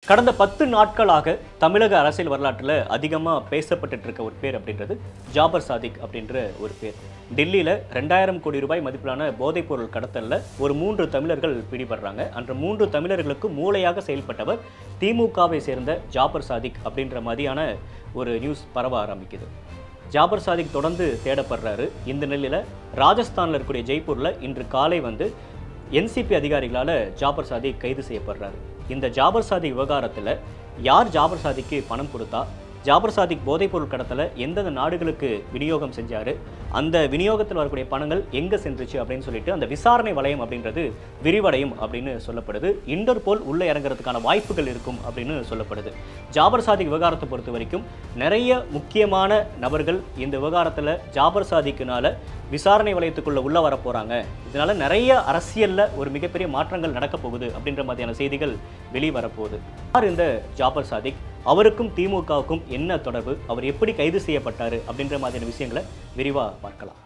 கடந்த பத்து நாட்களாக தமிழக அரசியல் வரலாற்றில் அதிகமாக பேசப்பட்டுட்டு இருக்க ஒரு பேர் அப்படின்றது ஜாபர் சாதிக் அப்படின்ற ஒரு பேர் டெல்லியில் ரெண்டாயிரம் கோடி ரூபாய் மதிப்பிலான போதைப்பொருள் கடத்தலில் ஒரு மூன்று தமிழர்கள் பிடிபடுறாங்க அன்ற மூன்று தமிழர்களுக்கு மூளையாக செயல்பட்டவர் திமுகவை சேர்ந்த ஜாபர் சாதிக் அப்படின்ற மாதிரியான ஒரு நியூஸ் பரவ ஆரம்பிக்குது ஜாபர் சாதிக் தொடர்ந்து தேடப்படுறாரு இந்த நிலையில் ராஜஸ்தானில் இருக்கக்கூடிய ஜெய்ப்பூரில் இன்று காலை வந்து என்சிபி அதிகாரிகளால் ஜாபர் சாதிக் கைது செய்யப்படுறாரு இந்த ஜாபர் சாதிக் விவகாரத்தில் யார் ஜாபர் சாதிக்கு பணம் கொடுத்தா ஜாபர் சாதிக் போதைப்பொருள் கடத்தலை எந்தெந்த நாடுகளுக்கு விநியோகம் செஞ்சாரு அந்த விநியோகத்தில் வரக்கூடிய பணங்கள் எங்கே சென்றுச்சு அப்படின்னு சொல்லிட்டு அந்த விசாரணை வளையம் அப்படின்றது விரிவடையும் அப்படின்னு சொல்லப்படுது இன்டர்போல் உள்ளே இறங்குறதுக்கான வாய்ப்புகள் இருக்கும் அப்படின்னு சொல்லப்படுது ஜாபர் சாதிக் விவகாரத்தை பொறுத்த வரைக்கும் நிறைய முக்கியமான நபர்கள் இந்த விவகாரத்தில் ஜாபர் சாதிக்குனால விசாரணை வளையத்துக்குள்ள உள்ள வர போறாங்க இதனால நிறைய அரசியல்ல ஒரு மிகப்பெரிய மாற்றங்கள் நடக்க போகுது அப்படின்ற மாதிரியான செய்திகள் வெளிவரப்போகுது யார் இந்த ஜாபர் சாதிக் அவருக்கும் திமுகவுக்கும் என்ன தொடர்பு அவர் எப்படி கைது செய்யப்பட்டாரு அப்படின்ற மாதிரியான விஷயங்களை விரிவா பார்க்கலாம்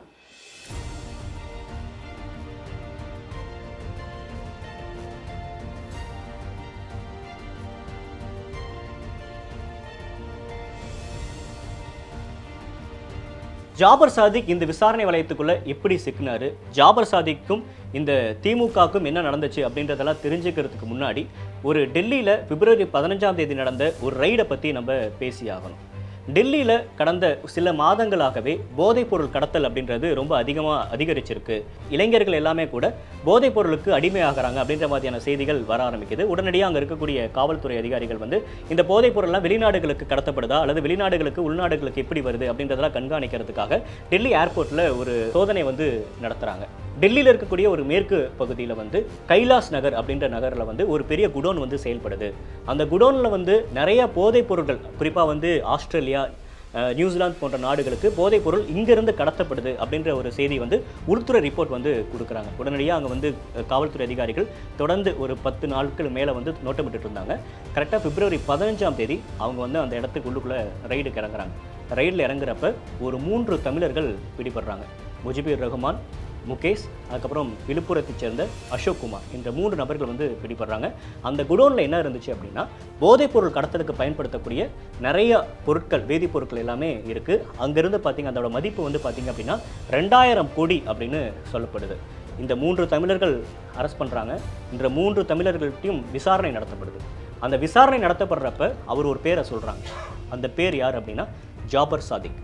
ஜாபர் சாதிக் இந்த விசாரணை வளையத்துக்குள்ள எப்படி சிக்கினாரு ஜாபர் சாதிக்கும் இந்த திமுகவுக்கும் என்ன நடந்துச்சு அப்படின்றதெல்லாம் தெரிஞ்சுக்கிறதுக்கு முன்னாடி ஒரு டெல்லியில் பிப்ரவரி பதினஞ்சாம் தேதி நடந்த ஒரு ரைடை பற்றி நம்ம பேசி ஆகணும் டெல்லியில் கடந்த சில மாதங்களாகவே போதைப்பொருள் கடத்தல் அப்படின்றது ரொம்ப அதிகமாக அதிகரிச்சிருக்கு இளைஞர்கள் எல்லாமே கூட போதைப் பொருளுக்கு அடிமையாகிறாங்க அப்படின்ற மாதிரியான செய்திகள் வர ஆரம்பிக்குது உடனடியாக அங்கே இருக்கக்கூடிய காவல்துறை அதிகாரிகள் வந்து இந்த போதைப் பொருள்லாம் வெளிநாடுகளுக்கு கடத்தப்படுதா அல்லது வெளிநாடுகளுக்கு உள்நாடுகளுக்கு எப்படி வருது அப்படின்றதெல்லாம் கண்காணிக்கிறதுக்காக டெல்லி ஏர்போர்ட்டில் ஒரு சோதனை வந்து நடத்துகிறாங்க டெல்லியில் இருக்கக்கூடிய ஒரு மேற்கு பகுதியில் வந்து கைலாஸ் நகர் அப்படின்ற நகரில் வந்து ஒரு பெரிய குடோன் வந்து செயல்படுது அந்த குடோனில் வந்து நிறைய போதைப் பொருட்கள் குறிப்பாக வந்து ஆஸ்திரேலியா அஹ், நியூசிலாந்து போன்ற நாடுகளுக்கு போதைப் பொருள் இங்கிருந்து கடத்தப்படுது அப்படின்ற ஒரு செய்தி வந்து உள்துறை ரிப்போர்ட் வந்து கொடுக்குறாங்க உடனடியாக அங்கே வந்து அஹ், காவல்துறை அதிகாரிகள் தொடர்ந்து ஒரு பத்து நாட்கள் மேலே வந்து நோட்டமிட்டுட்டு இருந்தாங்க கரெக்டாக பிப்ரவரி பதினஞ்சாம் தேதி அவங்க வந்து அந்த இடத்துக்கு உள்ளுக்குள்ளே ரைடுக்கு இறங்குறாங்க ரைடில் இறங்குறப்ப ஒரு மூன்று தமிழர்கள் பிடிபடுறாங்க முஜிபுர் ரஹ்மான் முகேஷ் அதுக்கப்புறம் விழுப்புரத்தைச் சேர்ந்த அசோக் குமார் இந்த மூன்று நபர்கள் வந்து பிடிபடுறாங்க அந்த குடோனில் என்ன இருந்துச்சு அப்படின்னா போதைப்பொருள் கடத்தலுக்கு பயன்படுத்தக்கூடிய நிறைய பொருட்கள் வேதிப்பொருட்கள் எல்லாமே இருக்குது அங்கேருந்து பார்த்தீங்க அதோட மதிப்பு வந்து பார்த்தீங்க அப்படின்னா ரெண்டாயிரம் கோடி அப்படின்னு சொல்லப்படுது இந்த மூன்று தமிழர்கள் அரெஸ்ட் பண்ணுறாங்க இந்த மூன்று தமிழர்கள்ட்டையும் விசாரணை நடத்தப்படுது அந்த விசாரணை நடத்தப்படுறப்ப அவர் ஒரு பேரை சொல்கிறாங்க அந்த பேர் யார் அப்படின்னா ஜாபர் சாதிக்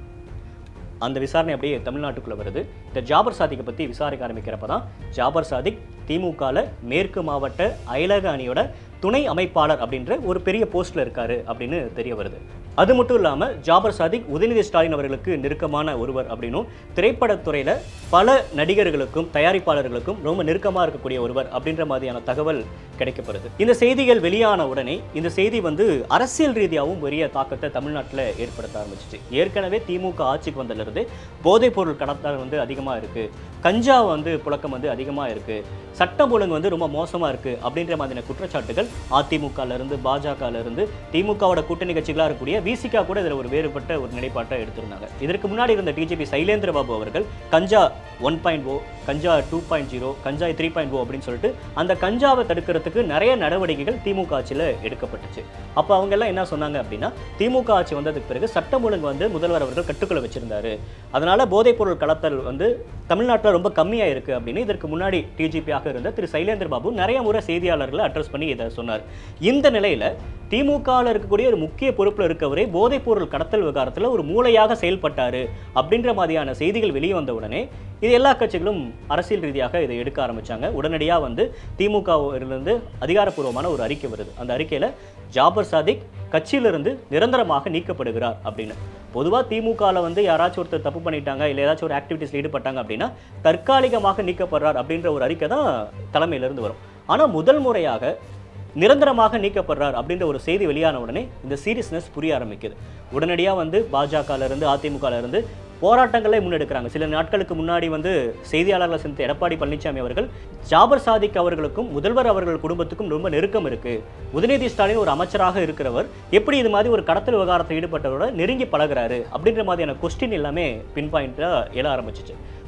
அந்த விசாரணை அப்படியே தமிழ்நாட்டுக்குள்ளே வருது இந்த ஜாபர் சாதிக்கை பற்றி விசாரிக்க ஆரம்பிக்கிறப்ப தான் ஜாபர் சாதிக் திமுகவில் மேற்கு மாவட்ட அயலக அணியோட துணை அமைப்பாளர் அப்படின்ற ஒரு பெரிய போஸ்ட்டில் இருக்காரு அப்படின்னு தெரிய வருது அது மட்டும் இல்லாமல் ஜாபர் சாதிக் உதயநிதி ஸ்டாலின் அவர்களுக்கு நெருக்கமான ஒருவர் அப்படின்னும் திரைப்படத்துறையில் பல நடிகர்களுக்கும் தயாரிப்பாளர்களுக்கும் ரொம்ப நெருக்கமாக இருக்கக்கூடிய ஒருவர் அப்படின்ற மாதிரியான தகவல் கிடைக்கப்படுது இந்த செய்திகள் வெளியான உடனே இந்த செய்தி வந்து அரசியல் ரீதியாகவும் பெரிய தாக்கத்தை தமிழ்நாட்டில் ஏற்படுத்த ஆரம்பிச்சிச்சு ஏற்கனவே திமுக ஆட்சிக்கு வந்ததிலிருந்து போதைப் பொருள் கடத்தல் வந்து அதிகமாக இருக்கு கஞ்சா வந்து புழக்கம் வந்து அதிகமாக இருக்கு சட்டம் ஒழுங்கு வந்து ரொம்ப மோசமாக இருக்கு அப்படின்ற மாதிரியான குற்றச்சாட்டுகள் அதிமுகல இருந்து பாஜகல இருந்து திமுகவோட கூட்டணி கட்சிகளாக இருக்கக்கூடிய விசிகா கூட இதில் ஒரு வேறுபட்ட ஒரு நிலைப்பாட்டை எடுத்திருந்தாங்க இதற்கு முன்னாடி இருந்த டிஜிபி சைலேந்திர பாபு அவர்கள் கஞ்சா ஒன் பாயிண்ட் ஓ கஞ்சா டூ பாயிண்ட் ஜீரோ கஞ்சா த்ரீ பாயிண்ட் ஓ அப்படின்னு சொல்லிட்டு அந்த கஞ்சாவை தடுக்கிறதுக்கு நிறைய நடவடிக்கைகள் திமுக ஆட்சியில் எடுக்கப்பட்டுச்சு அப்போ அவங்க எல்லாம் என்ன சொன்னாங்க அப்படின்னா திமுக ஆட்சி வந்ததுக்கு பிறகு சட்டம் ஒழுங்கு வந்து முதல்வர் அவர்கள் கட்டுக்குள்ள வச்சிருந்தாரு அதனால போதைப்பொருள் கடத்தல் வந்து தமிழ்நாட்டில் ரொம்ப கம்மியாக இருக்கு அப்படின்னு இதற்கு முன்னாடி டிஜிபியாக இருந்த திரு சைலேந்திர பாபு நிறைய முறை செய்தியாளர்களை அட்ரஸ் பண்ணி இதை சொன்னார் இந்த நிலையில திமுகவில் இருக்கக்கூடிய ஒரு முக்கிய பொறுப்பில் இருக்கவரே போதைப்பொருள் கடத்தல் விவகாரத்தில் ஒரு மூளையாக செயல்பட்டாரு அப்படின்ற மாதிரியான செய்திகள் வெளியே வந்த உடனே இது எல்லா கட்சிகளும் அரசியல் ரீதியாக இதை எடுக்க ஆரம்பிச்சாங்க உடனடியாக வந்து திமுகவிலிருந்து அதிகாரப்பூர்வமான ஒரு அறிக்கை வருது அந்த அறிக்கையில் ஜாபர் சாதிக் கட்சியிலிருந்து நிரந்தரமாக நீக்கப்படுகிறார் அப்படின்னு பொதுவாக திமுகவில் வந்து யாராச்சும் ஒருத்தர் தப்பு பண்ணிட்டாங்க இல்லை ஏதாச்சும் ஒரு ஆக்டிவிட்டீஸில் ஈடுபட்டாங்க அப்படின்னா தற்காலிகமாக நீக்கப்படுறார் அப்படின்ற ஒரு அறிக்கை தான் தலைமையிலிருந்து வரும் ஆனால் முதல் முறையாக நிரந்தரமாக நீக்கப்படுறார் அப்படின்ற ஒரு செய்தி வெளியான உடனே இந்த சீரியஸ்னஸ் புரிய ஆரம்பிக்குது உடனடியாக வந்து பாஜகல இருந்து அதிமுகல இருந்து போராட்டங்களை முன்னெடுக்கிறாங்க சில நாட்களுக்கு முன்னாடி வந்து செய்தியாளர்களை சந்தித்த எடப்பாடி பழனிசாமி அவர்கள் ஜாபர் சாதிக் அவர்களுக்கும் முதல்வர் அவர்கள் குடும்பத்துக்கும் ரொம்ப நெருக்கம் இருக்கு உதயநிதி ஸ்டாலின் ஒரு அமைச்சராக இருக்கிறவர் எப்படி இது மாதிரி ஒரு கடத்தல் விவகாரத்தில் ஈடுபட்டவரோட நெருங்கி பழகுறாரு அப்படின்ற மாதிரியான கொஸ்டின் எல்லாமே பின் பாயிண்டாக எழ ஆரம்பிச்சிச்சு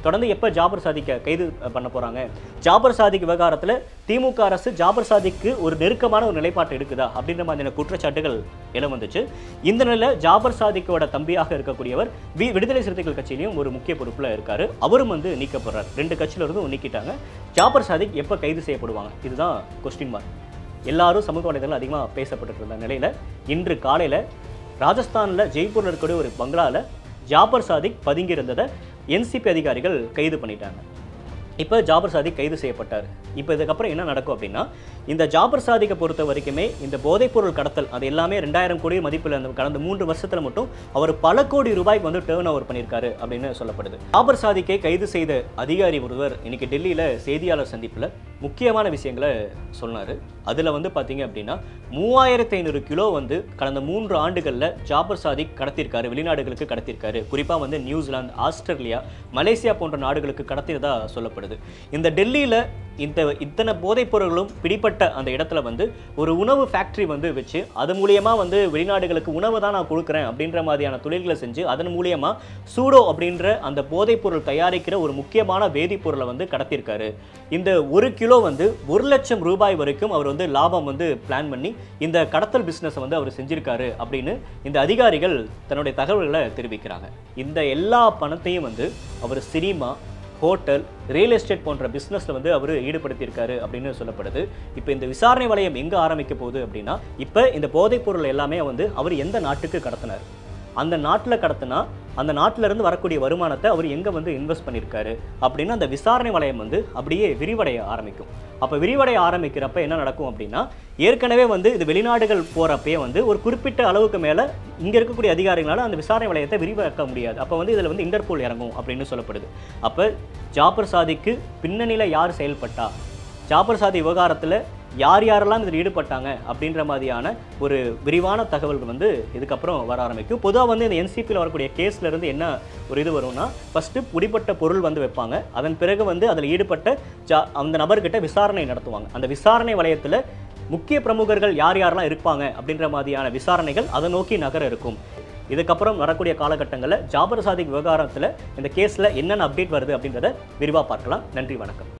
தொடர்ந்து எப்போ ஜாபர் சாதிக்க கைது பண்ண போறாங்க ஜாபர் சாதிக் விவகாரத்தில் திமுக அரசு ஜாபர் சாதிக்கு ஒரு நெருக்கமான ஒரு நிலைப்பாட்டு எடுக்குதா அப்படின்ற மாதிரியான குற்றச்சாட்டுகள் எழ வந்துச்சு இந்த நிலையில் ஜாபர் சாதிக்கோட தம்பியாக இருக்கக்கூடியவர் வி விடுதலை சிறுத்தைகள் கட்சியிலையும் ஒரு முக்கிய பொறுப்பில் இருக்காரு அவரும் வந்து நீக்கப்படுறார் ரெண்டு கட்சியில இருந்தும் நீக்கிட்டாங்க ஜாபர் சாதிக் எப்போ கைது செய்யப்படுவாங்க இதுதான் கொஸ்டின் மார்க் எல்லாரும் சமூக வலைதளங்கள் அதிகமாக பேசப்பட்டு இருந்த நிலையில் இன்று காலையில் ராஜஸ்தானில் ஜெய்ப்பூரில் இருக்கக்கூடிய ஒரு பங்களாவில் ஜாபர் சாதிக் பதுங்கி இருந்ததை என்சிபி அதிகாரிகள் கைது பண்ணிட்டாங்க இப்போ ஜாபர் சாதிக் கைது செய்யப்பட்டார் இப்போ இதுக்கப்புறம் என்ன நடக்கும் அப்படின்னா இந்த ஜாபர் சாதிக்கை பொறுத்த வரைக்குமே இந்த போதைப்பொருள் கடத்தல் அது எல்லாமே ரெண்டாயிரம் கோடி மதிப்பில் அந்த கடந்த மூன்று வருஷத்தில் மட்டும் அவர் பல கோடி ரூபாய்க்கு வந்து டேர்ன் ஓவர் பண்ணியிருக்காரு அப்படின்னு சொல்லப்படுது ஜாபர் சாதிக்கை கைது செய்த அதிகாரி ஒருவர் இன்னைக்கு டெல்லியில் செய்தியாளர் சந்திப்பில் முக்கியமான விஷயங்களை சொன்னார் அதில் வந்து பார்த்தீங்க அப்படின்னா மூவாயிரத்தி ஐநூறு கிலோ வந்து கடந்த மூன்று ஆண்டுகளில் ஜாபர் சாதிக் கடத்தியிருக்காரு வெளிநாடுகளுக்கு கடத்தியிருக்காரு குறிப்பாக வந்து நியூசிலாந்து ஆஸ்திரேலியா மலேசியா போன்ற நாடுகளுக்கு கடத்தியதா சொல்லப்படுது இந்த டெல்லியில் இந்த இத்தனை போதைப் பொருட்களும் பிடிப்பட்ட அந்த இடத்துல வந்து ஒரு உணவு ஃபேக்டரி வந்து வச்சு அது மூலியமா வந்து வெளிநாடுகளுக்கு உணவை தான் நான் கொடுக்குறேன் அப்படின்ற மாதிரியான தொழில்களை செஞ்சு அதன் மூலியமா சூடோ அப்படின்ற அந்த போதைப் பொருள் தயாரிக்கிற ஒரு முக்கியமான வேதிப்பொருளை வந்து கடத்தியிருக்காரு இந்த ஒரு கிலோ வந்து ஒரு லட்சம் ரூபாய் வரைக்கும் அவர் வந்து லாபம் வந்து பிளான் பண்ணி இந்த கடத்தல் பிஸ்னஸை வந்து அவர் செஞ்சிருக்காரு அப்படின்னு இந்த அதிகாரிகள் தன்னுடைய தகவல்களை தெரிவிக்கிறாங்க இந்த எல்லா பணத்தையும் வந்து அவர் சினிமா ஹோட்டல் ரியல் எஸ்டேட் போன்ற பிஸ்னஸில் வந்து அவர் ஈடுபடுத்தியிருக்காரு அப்படின்னு சொல்லப்படுது இப்போ இந்த விசாரணை வளையம் எங்கே ஆரம்பிக்க போகுது அப்படின்னா இப்போ இந்த போதைப் பொருள் எல்லாமே வந்து அவர் எந்த நாட்டுக்கு கடத்தினார் அந்த நாட்டில் கடத்தினா அந்த நாட்டுல இருந்து வரக்கூடிய வருமானத்தை அவர் எங்கே வந்து இன்வெஸ்ட் பண்ணியிருக்காரு அப்படின்னு அந்த விசாரணை வளையம் வந்து அப்படியே விரிவடைய ஆரம்பிக்கும் அப்போ விரிவடைய ஆரம்பிக்கிறப்ப என்ன நடக்கும் அப்படின்னா ஏற்கனவே வந்து இது வெளிநாடுகள் போகிறப்பயே வந்து ஒரு குறிப்பிட்ட அளவுக்கு மேலே இங்கே இருக்கக்கூடிய அதிகாரிகளால் அந்த விசாரணை வளையத்தை விரிவாக்க முடியாது அப்போ வந்து இதில் வந்து இன்டர்போல் இறங்கும் அப்படின்னு சொல்லப்படுது அப்போ ஜாபர் சாதிக்கு பின்னணியில் யார் செயல்பட்டா ஜாபர் சாதி விவகாரத்தில் யார் யாரெல்லாம் இதில் ஈடுபட்டாங்க அப்படின்ற மாதிரியான ஒரு விரிவான தகவல்கள் வந்து இதுக்கப்புறம் வர ஆரம்பிக்கும் பொதுவாக வந்து இந்த என்சிபியில் வரக்கூடிய கேஸ்ல இருந்து என்ன ஒரு இது வரும்னா ஃபஸ்ட்டு பிடிப்பட்ட பொருள் வந்து வைப்பாங்க அதன் பிறகு வந்து அதில் ஈடுபட்ட ஜா அந்த நபர்கிட்ட விசாரணை நடத்துவாங்க அந்த விசாரணை வளையத்தில் முக்கிய பிரமுகர்கள் யார் யாரெல்லாம் இருப்பாங்க அப்படின்ற மாதிரியான விசாரணைகள் அதை நோக்கி நகர இருக்கும் இதுக்கப்புறம் வரக்கூடிய காலகட்டங்களில் ஜாபர் சாதிக் விவகாரத்தில் இந்த கேஸில் என்னென்ன அப்டேட் வருது அப்படின்றத விரிவாக பார்க்கலாம் நன்றி வணக்கம்